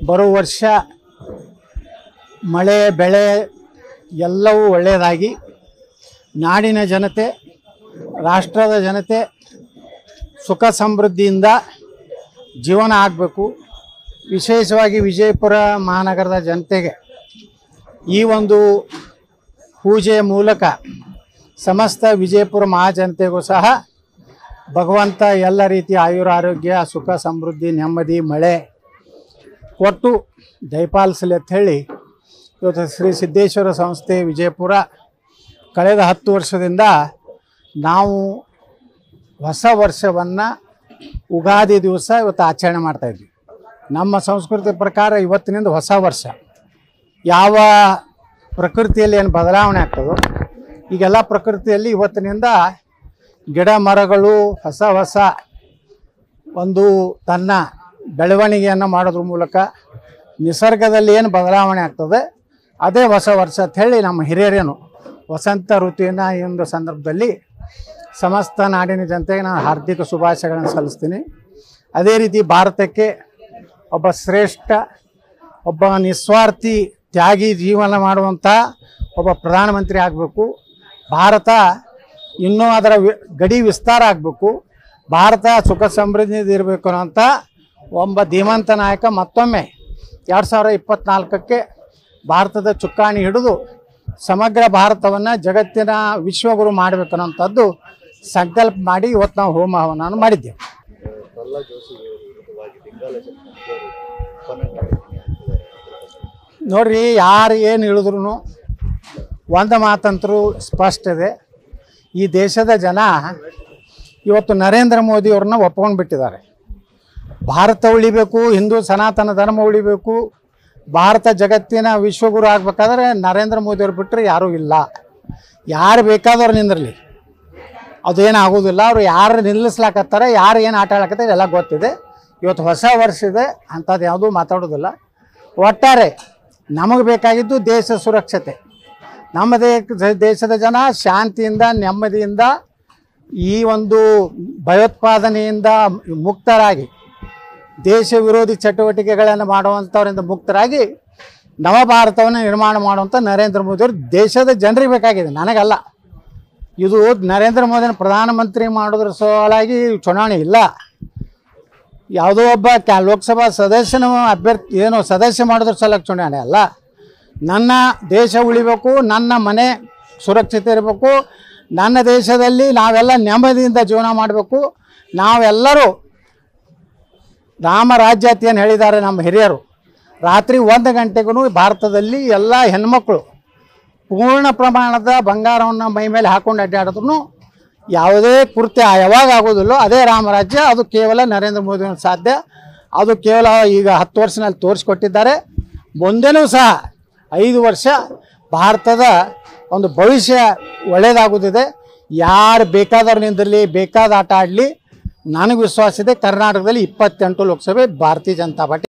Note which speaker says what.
Speaker 1: ಬರೋ ವರ್ಷ ಮಳೆ ಬೆಳೆ ಎಲ್ಲವೂ ಒಳ್ಳೆಯದಾಗಿ ನಾಡಿನ ಜನತೆ ರಾಷ್ಟ್ರದ ಜನತೆ ಸುಖ ಸಮೃದ್ಧಿಯಿಂದ ಜೀವನ ಆಗಬೇಕು ವಿಶೇಷವಾಗಿ ವಿಜಯಪುರ ಮಹಾನಗರದ ಜನತೆಗೆ ಈ ಒಂದು ಪೂಜೆಯ ಮೂಲಕ ಸಮಸ್ತ ವಿಜಯಪುರ ಮಹಾಜನತೆಗೂ ಸಹ ಭಗವಂತ ಎಲ್ಲ ರೀತಿಯ ಆಯುರ ಆರೋಗ್ಯ ಸುಖ ಸಮೃದ್ಧಿ ನೆಮ್ಮದಿ ಮಳೆ ಕೊಟ್ಟು ದಯಪಾಲಿಸಲಿ ಅಂತ ಹೇಳಿ ಇವತ್ತು ಶ್ರೀ ಸಿದ್ದೇಶ್ವರ ಸಂಸ್ಥೆ ವಿಜಯಪುರ ಕಳೆದ ಹತ್ತು ವರ್ಷದಿಂದ ನಾವು ಹೊಸ ವರ್ಷವನ್ನು ಉಗಾದಿ ದಿವಸ ಇವತ್ತು ಆಚರಣೆ ಮಾಡ್ತಾಯಿದ್ವಿ ನಮ್ಮ ಸಂಸ್ಕೃತಿ ಪ್ರಕಾರ ಇವತ್ತಿನಿಂದ ಹೊಸ ವರ್ಷ ಯಾವ ಪ್ರಕೃತಿಯಲ್ಲಿ ಏನು ಬದಲಾವಣೆ ಆಗ್ತದೋ ಈಗೆಲ್ಲ ಪ್ರಕೃತಿಯಲ್ಲಿ ಇವತ್ತಿನಿಂದ ಗಿಡ ಮರಗಳು ಹೊಸ ಹೊಸ ಒಂದು ತನ್ನ ಬೆಳವಣಿಗೆಯನ್ನು ಮಾಡೋದ್ರ ಮೂಲಕ ನಿಸರ್ಗದಲ್ಲಿ ಏನು ಬದಲಾವಣೆ ಆಗ್ತದೆ ಅದೇ ಹೊಸ ವರ್ಷ ಅಂತ ಹೇಳಿ ನಮ್ಮ ಹಿರಿಯರೇನು ವಸಂತ ಋತುವಿನ ಈ ಒಂದು ಸಂದರ್ಭದಲ್ಲಿ ಸಮಸ್ತ ನಾಡಿನ ಜನತೆಗೆ ನಾನು ಹಾರ್ದಿಕ ಶುಭಾಶಯಗಳನ್ನು ಸಲ್ಲಿಸ್ತೀನಿ ಅದೇ ರೀತಿ ಭಾರತಕ್ಕೆ ಒಬ್ಬ ಶ್ರೇಷ್ಠ ಒಬ್ಬ ನಿಸ್ವಾರ್ಥಿ ತ್ಯಾಗಿ ಜೀವನ ಮಾಡುವಂಥ ಒಬ್ಬ ಪ್ರಧಾನಮಂತ್ರಿ ಆಗಬೇಕು ಭಾರತ ಇನ್ನೂ ಅದರ ವಿ- ಗಡಿ ವಿಸ್ತಾರ ಆಗಬೇಕು ಭಾರತ ಸುಖ ಸಮೃದ್ಧಿ ಇರಬೇಕು ಅನ್ನೋಂಥ ಒಬ್ಬ ಧೀಮಂತ ನಾಯಕ ಮತ್ತೊಮ್ಮೆ ಎರಡು ಸಾವಿರ ಇಪ್ಪತ್ತ್ನಾಲ್ಕಕ್ಕೆ ಭಾರತದ ಚುಕ್ಕಾಣಿ ಹಿಡಿದು ಸಮಗ್ರ ಭಾರತವನ್ನು ಜಗತ್ತಿನ ವಿಶ್ವಗುರು ಮಾಡಬೇಕು ಅನ್ನೋಂಥದ್ದು ಸಂಕಲ್ಪ ಮಾಡಿ ಇವತ್ತು ನಾವು ಹೋಮ ಹವನವನ್ನು ಮಾಡಿದ್ದೇವೆ
Speaker 2: ಪ್ರಹ್ಲಾದ್ ಜೋಶಿಗೆ ವಿರುದ್ಧವಾಗಿ ಲಿಂಗಾಲ ಜಗನ್ನಾಥ್ ಅವರು
Speaker 1: ನೋಡ್ರಿ ಯಾರು ಏನು ಹೇಳಿದ್ರು ಒಂದು ಮಾತಂತರೂ ಸ್ಪಷ್ಟ ಇದೆ ಈ ದೇಶದ ಜನ ಇವತ್ತು ನರೇಂದ್ರ ಮೋದಿಯವ್ರನ್ನ ಒಪ್ಕೊಂಡು ಬಿಟ್ಟಿದ್ದಾರೆ ಭಾರತ ಉಳಿಬೇಕು ಹಿಂದೂ ಸನಾತನ ಧರ್ಮ ಉಳಿಬೇಕು ಭಾರತ ಜಗತ್ತಿನ ವಿಶ್ವಗುರು ಆಗಬೇಕಾದ್ರೆ ನರೇಂದ್ರ ಮೋದಿಯವ್ರು ಬಿಟ್ಟರೆ ಯಾರೂ ಇಲ್ಲ ಯಾರು ಬೇಕಾದವ್ರು ನಿಂದಿರಲಿ ಅದೇನು ಆಗೋದಿಲ್ಲ ಅವ್ರು ಯಾರು ನಿಲ್ಲಿಸ್ಲಾಕತ್ತಾರೆ ಯಾರು ಏನು ಆಟ ಆಡಕತ್ತಾರೆ ಎಲ್ಲ ಗೊತ್ತಿದೆ ಇವತ್ತು ಹೊಸ ವರ್ಷ ಇದೆ ಅಂಥದ್ದು ಯಾವುದೂ ಮಾತಾಡೋದಿಲ್ಲ ಒಟ್ಟಾರೆ ನಮಗೆ ಬೇಕಾಗಿದ್ದು ದೇಶ ಸುರಕ್ಷತೆ ನಮ್ಮ ದೇ- ದೇಶದ ಜನ ಶಾಂತಿಯಿಂದ ನೆಮ್ಮದಿಯಿಂದ ಈ ಒಂದು ಭಯೋತ್ಪಾದನೆಯಿಂದ ಮುಕ್ತರಾಗಿ ದೇಶ ವಿರೋಧಿ ಚಟುವಟಿಕೆಗಳನ್ನು ಮಾಡುವಂಥವರಿಂದ ಮುಕ್ತರಾಗಿ ನವ ಭಾರತವನ್ನು ನಿರ್ಮಾಣ ಮಾಡುವಂಥ ನರೇಂದ್ರ ಮೋದಿಯವರು ದೇಶದ ಜನರಿಗೆ ಬೇಕಾಗಿದೆ ನನಗಲ್ಲ ಇದು ನರೇಂದ್ರ ಮೋದಿನ ಪ್ರಧಾನಮಂತ್ರಿ ಮಾಡೋದ್ರ ಸಲುವಾಗಿ ಚುನಾವಣೆ ಇಲ್ಲ ಯಾವುದೋ ಒಬ್ಬ ಕ್ಯಾ ಲೋಕಸಭಾ ಸದಸ್ಯನ ಅಭ್ಯರ್ಥಿ ಏನು ಸದಸ್ಯ ಮಾಡೋದ್ರ ಸಲುವಾಗಿ ಚುನಾವಣೆ ಅಲ್ಲ ನನ್ನ ದೇಶ ಉಳಿಬೇಕು ನನ್ನ ಮನೆ ಸುರಕ್ಷಿತ ಇರಬೇಕು ನನ್ನ ದೇಶದಲ್ಲಿ ನಾವೆಲ್ಲ ನೆಮ್ಮದಿಯಿಂದ ಜೀವನ ಮಾಡಬೇಕು ನಾವೆಲ್ಲರೂ ರಾಮ ರಾಜ್ಯ ಅಂತ ಏನು ಹೇಳಿದ್ದಾರೆ ನಮ್ಮ ಹಿರಿಯರು ರಾತ್ರಿ ಒಂದು ಗಂಟೆಗೂ ಭಾರತದಲ್ಲಿ ಎಲ್ಲ ಹೆಣ್ಮಕ್ಳು ಪೂರ್ಣ ಪ್ರಮಾಣದ ಬಂಗಾರವನ್ನು ಮೈ ಮೇಲೆ ಹಾಕೊಂಡು ಅಡ್ಡಾಡಿದ್ರು ಯಾವುದೇ ಕೃತ್ಯ ಯಾವಾಗ ಆಗೋದಿಲ್ಲೋ ಅದೇ ರಾಮರಾಜ್ಯ ಅದು ಕೇವಲ ನರೇಂದ್ರ ಮೋದಿ ಸಾಧ್ಯ ಅದು ಕೇವಲ ಈಗ ಹತ್ತು ವರ್ಷನಲ್ಲಿ ತೋರಿಸ್ಕೊಟ್ಟಿದ್ದಾರೆ ಮುಂದೆನೂ ಸಹ ಐದು ವರ್ಷ ಭಾರತದ ಒಂದು ಭವಿಷ್ಯ ಒಳ್ಳೆಯದಾಗುತ್ತಿದೆ ಯಾರು ಬೇಕಾದವ್ರು ನಿಂದಿರಲಿ ಬೇಕಾದ ಆಟ ಆಡಲಿ ನನಗೆ ವಿಶ್ವಾಸ ಇದೆ ಕರ್ನಾಟಕದಲ್ಲಿ ಇಪ್ಪತ್ತೆಂಟು ಲೋಕಸಭೆ ಭಾರತೀಯ ಜನತಾ ಪಾರ್ಟಿ